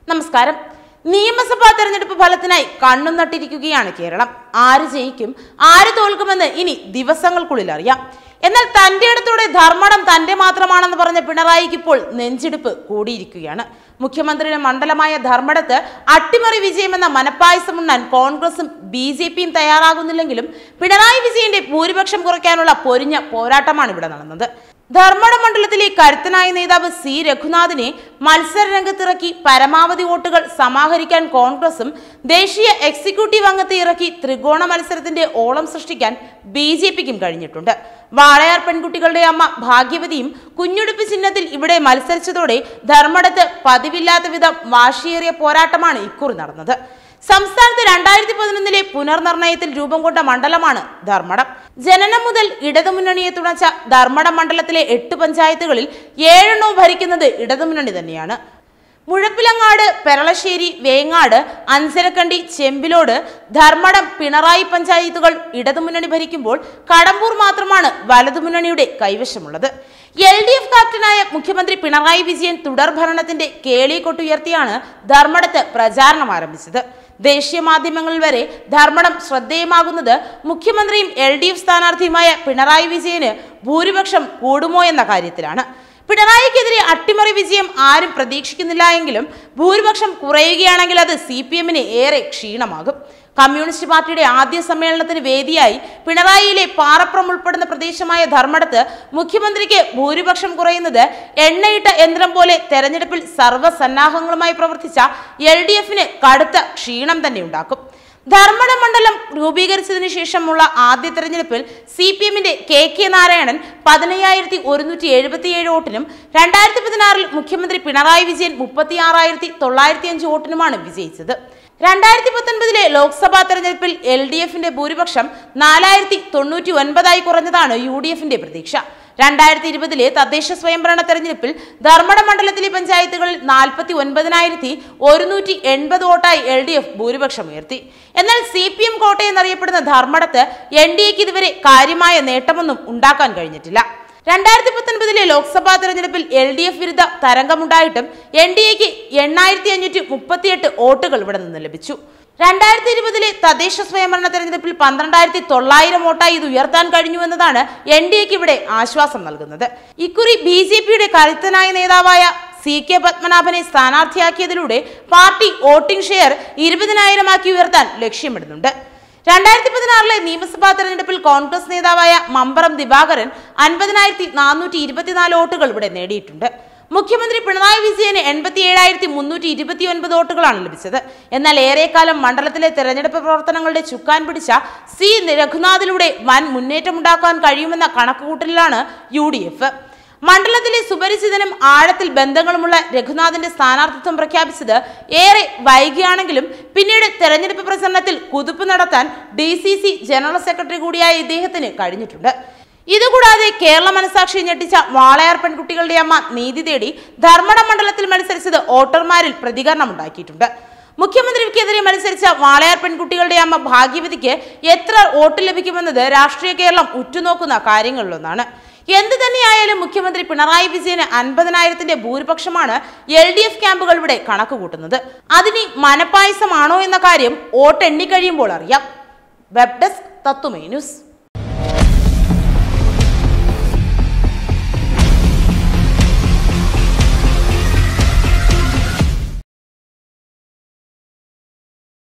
നമസ്കാരം നിയമസഭാ തെരഞ്ഞെടുപ്പ് ഫലത്തിനായി കണ്ണും നട്ടിരിക്കുകയാണ് കേരളം ആര് ജയിക്കും ആര് തോൽക്കുമെന്ന് ഇനി ദിവസങ്ങൾക്കുള്ളിൽ അറിയാം എന്നാൽ തന്റെ അടുത്തോടെ ധർമ്മടം തന്റെ മാത്രമാണെന്ന് പറഞ്ഞ പിണറായിക്ക് ഇപ്പോൾ നെഞ്ചിടിപ്പ് കൂടിയിരിക്കുകയാണ് മുഖ്യമന്ത്രിയുടെ മണ്ഡലമായ ധർമ്മടത്ത് അട്ടിമറി വിജയമെന്ന മനപ്പായസം ഉണ്ണാൻ കോൺഗ്രസും ബി ജെ പിയും തയ്യാറാകുന്നില്ലെങ്കിലും പിണറായി വിജയന്റെ ഭൂരിപക്ഷം കുറയ്ക്കാനുള്ള പൊരിഞ്ഞ പോരാട്ടമാണ് ഇവിടെ നടന്നത് ധർമ്മട മണ്ഡലത്തിലെ കരുത്തനായ നേതാവ് സി രഘുനാഥിനെ മത്സര രംഗത്തിറക്കി പരമാവധി വോട്ടുകൾ സമാഹരിക്കാൻ കോൺഗ്രസും ദേശീയ എക്സിക്യൂട്ടീവ് അംഗത്തെ ഇറക്കി ത്രികോണ മത്സരത്തിന്റെ ഓളം സൃഷ്ടിക്കാൻ ബി ജെ പിക്കും കഴിഞ്ഞിട്ടുണ്ട് വാളയാർ പെൺകുട്ടികളുടെ അമ്മ ഭാഗ്യവതിയും കുഞ്ഞുടുപ്പ് ചിഹ്നത്തിൽ ഇവിടെ മത്സരിച്ചതോടെ ധർമ്മടത്ത് പതിവില്ലാത്ത വിധം വാശിയേറിയ പോരാട്ടമാണ് ഇക്കുറി നടന്നത് സംസ്ഥാനത്ത് രണ്ടായിരത്തി പതിനൊന്നിലെ പുനർനിർണയത്തിൽ രൂപം കൊണ്ട മണ്ഡലമാണ് ധർമ്മടം ജനനം മുതൽ ഇടതുമുന്നണിയെ തുണച്ച ധർമ്മടം മണ്ഡലത്തിലെ എട്ട് പഞ്ചായത്തുകളിൽ ഏഴെണ്ണവും ഭരിക്കുന്നത് ഇടതുമുന്നണി തന്നെയാണ് മുഴപ്പിലങ്ങാട് പെരളശ്ശേരി വേങ്ങാട് അഞ്ചരക്കണ്ടി ചെമ്പിലോട് ധർമ്മടം പിണറായി പഞ്ചായത്തുകൾ ഇടതുമുന്നണി ഭരിക്കുമ്പോൾ കടമ്പൂർ മാത്രമാണ് വലതുമുന്നണിയുടെ കൈവശമുള്ളത് എൽ ഡി എഫ് ക്യാപ്റ്റനായ മുഖ്യമന്ത്രി പിണറായി വിജയൻ തുടർ ഭരണത്തിന്റെ കേളികൊട്ടുയർത്തിയാണ് ധർമ്മടത്ത് പ്രചാരണം ആരംഭിച്ചത് ദേശീയ മാധ്യമങ്ങളിൽ വരെ ധർമ്മടം ശ്രദ്ധേയമാകുന്നത് മുഖ്യമന്ത്രിയും എൽ ഡി എഫ് സ്ഥാനാർത്ഥിയുമായ പിണറായി വിജയന് ഭൂരിപക്ഷം കൂടുമോ എന്ന കാര്യത്തിലാണ് പിണറായിക്കെതിരെ അട്ടിമറി വിജയം ആരും പ്രതീക്ഷിക്കുന്നില്ല എങ്കിലും ഭൂരിപക്ഷം കുറയുകയാണെങ്കിൽ അത് സി പി എമ്മിന് ഏറെ ക്ഷീണമാകും കമ്മ്യൂണിസ്റ്റ് പാർട്ടിയുടെ ആദ്യ സമ്മേളനത്തിന് വേദിയായി പിണറായിയിലെ പാറപ്പുറം ഉൾപ്പെടുന്ന പ്രദേശമായ ധർമ്മടത്ത് മുഖ്യമന്ത്രിക്ക് ഭൂരിപക്ഷം കുറയുന്നത് എണ്ണയിട്ട യന്ത്രം പോലെ തെരഞ്ഞെടുപ്പിൽ സർവ്വസന്നാഹങ്ങളുമായി പ്രവർത്തിച്ച എൽ ഡി എഫിന് കടുത്ത ക്ഷീണം തന്നെ ഉണ്ടാക്കും ധർമ്മട മണ്ഡലം രൂപീകരിച്ചതിനു ശേഷമുള്ള ആദ്യ തെരഞ്ഞെടുപ്പിൽ സി പി എമ്മിന്റെ കെ കെ നാരായണൻ പതിനയ്യായിരത്തി ഒരുന്നൂറ്റി എഴുപത്തിയേഴ് വോട്ടിനും രണ്ടായിരത്തി പതിനാറിൽ മുഖ്യമന്ത്രി പിണറായി വിജയൻ മുപ്പത്തി ആറായിരത്തി തൊള്ളായിരത്തി അഞ്ച് വോട്ടിനുമാണ് വിജയിച്ചത് രണ്ടായിരത്തി പത്തൊൻപതിലെ ലോക്സഭാ തെരഞ്ഞെടുപ്പിൽ എൽ ഡി എഫിന്റെ ഭൂരിപക്ഷം നാലായിരത്തി തൊണ്ണൂറ്റി ഒൻപതായി കുറഞ്ഞതാണ് യു ഡി എഫിന്റെ പ്രതീക്ഷ രണ്ടായിരത്തി ഇരുപതിലെ തദ്ദേശ സ്വയംഭരണ തെരഞ്ഞെടുപ്പിൽ ധർമ്മട മണ്ഡലത്തിലെ പഞ്ചായത്തുകളിൽ നാൽപ്പത്തി ഒൻപതിനായിരത്തി ഒരുന്നൂറ്റി എൺപത് വോട്ടായി എൽ ഡി എഫ് ഭൂരിപക്ഷം ഉയർത്തി എന്നാൽ സി പി എം കോട്ടയെന്നറിയപ്പെടുന്ന ധർമ്മടത്ത് എൻ ഡി എക്ക് ഇതുവരെ കാര്യമായ നേട്ടമൊന്നും ഉണ്ടാക്കാൻ കഴിഞ്ഞിട്ടില്ല രണ്ടായിരത്തി പത്തൊൻപതിലെ ലോക്സഭാ തെരഞ്ഞെടുപ്പിൽ എൽ ഡി എഫ് വിരുദ്ധ തരംഗമുണ്ടായിട്ടും എൻ ഡി എക്ക് എണ്ണായിരത്തി അഞ്ഞൂറ്റി മുപ്പത്തിയെട്ട് വോട്ടുകൾ ഇവിടെ നിന്ന് ലഭിച്ചു രണ്ടായിരത്തി ഇരുപതിലെ തദ്ദേശ സ്വയംഭരണ തെരഞ്ഞെടുപ്പിൽ പന്ത്രണ്ടായിരത്തി തൊള്ളായിരം വോട്ടായി ഇത് ഉയർത്താൻ കഴിഞ്ഞു എന്നതാണ് എൻ ഡി എക്ക് ഇവിടെ ആശ്വാസം നൽകുന്നത് ഇക്കുറി ബി ജെ പിയുടെ കരുത്തനായ നേതാവായ സി കെ പത്മനാഭനെ സ്ഥാനാർത്ഥിയാക്കിയതിലൂടെ പാർട്ടി വോട്ടിംഗ് ഷെയർ ഇരുപതിനായിരമാക്കി ഉയർത്താൻ ലക്ഷ്യമിടുന്നുണ്ട് രണ്ടായിരത്തി പതിനാറിലെ നിയമസഭാ തെരഞ്ഞെടുപ്പിൽ കോൺഗ്രസ് നേതാവായ മമ്പറം ദിവാകരൻ അൻപതിനായിരത്തി നാനൂറ്റി ഇരുപത്തിനാല് വോട്ടുകൾ ഇവിടെ നേടിയിട്ടുണ്ട് മുഖ്യമന്ത്രി പിണറായി വിജയന് എൺപത്തി ഏഴായിരത്തി മുന്നൂറ്റി ഇരുപത്തി ഒൻപത് വോട്ടുകളാണ് ലഭിച്ചത് എന്നാൽ ഏറെക്കാലം മണ്ഡലത്തിലെ തെരഞ്ഞെടുപ്പ് പ്രവർത്തനങ്ങളുടെ ചുക്കാൻ പിടിച്ച സി രഘുനാഥിലൂടെ വൻ മുന്നേറ്റമുണ്ടാക്കാൻ കഴിയുമെന്ന കണക്കുകൂട്ടലിലാണ് യു ഡി എഫ് മണ്ഡലത്തിലെ സുപരിചിതനും ആഴത്തിൽ ബന്ധങ്ങളുമുള്ള രഘുനാഥിന്റെ സ്ഥാനാർത്ഥിത്വം പ്രഖ്യാപിച്ചത് ഏറെ വൈകിയാണെങ്കിലും പിന്നീട് തെരഞ്ഞെടുപ്പ് പ്രചരണത്തിൽ കുതിപ്പ് നടത്താൻ D C C general secretary കൂടിയായ ഇദ്ദേഹത്തിന് കഴിഞ്ഞിട്ടുണ്ട് ഇതുകൂടാതെ കേരള മനസാക്ഷി ഞെട്ടിച്ച വാളയാർ പെൺകുട്ടികളുടെ അമ്മ നീതി തേടി ധർമ്മട മണ്ഡലത്തിൽ മത്സരിച്ചത് വോട്ടർമാരിൽ പ്രതികരണം ഉണ്ടാക്കിയിട്ടുണ്ട് മുഖ്യമന്ത്രിക്കെതിരെ മത്സരിച്ച വാളയാർ പെൺകുട്ടികളുടെ അമ്മ ഭാഗ്യവതിക്ക് എത്ര വോട്ട് ലഭിക്കുമെന്നത് രാഷ്ട്രീയ കേരളം ഉറ്റുനോക്കുന്ന കാര്യങ്ങളിലൊന്നാണ് എന്ത് തന്നെയായാലും മുഖ്യമന്ത്രി പിണറായി വിജയന് അൻപതിനായിരത്തിന്റെ ഭൂരിപക്ഷമാണ് എൽ ഡി എഫ് ക്യാമ്പുകൾ ഇവിടെ കണക്ക് കൂട്ടുന്നത് അതിനി മനപ്പായസമാണോ എന്ന കാര്യം വോട്ട് എണ്ണിക്കഴിയുമ്പോൾ അറിയാം വെബ് ഡെസ്ക് തത്തുമേ ന്യൂസ്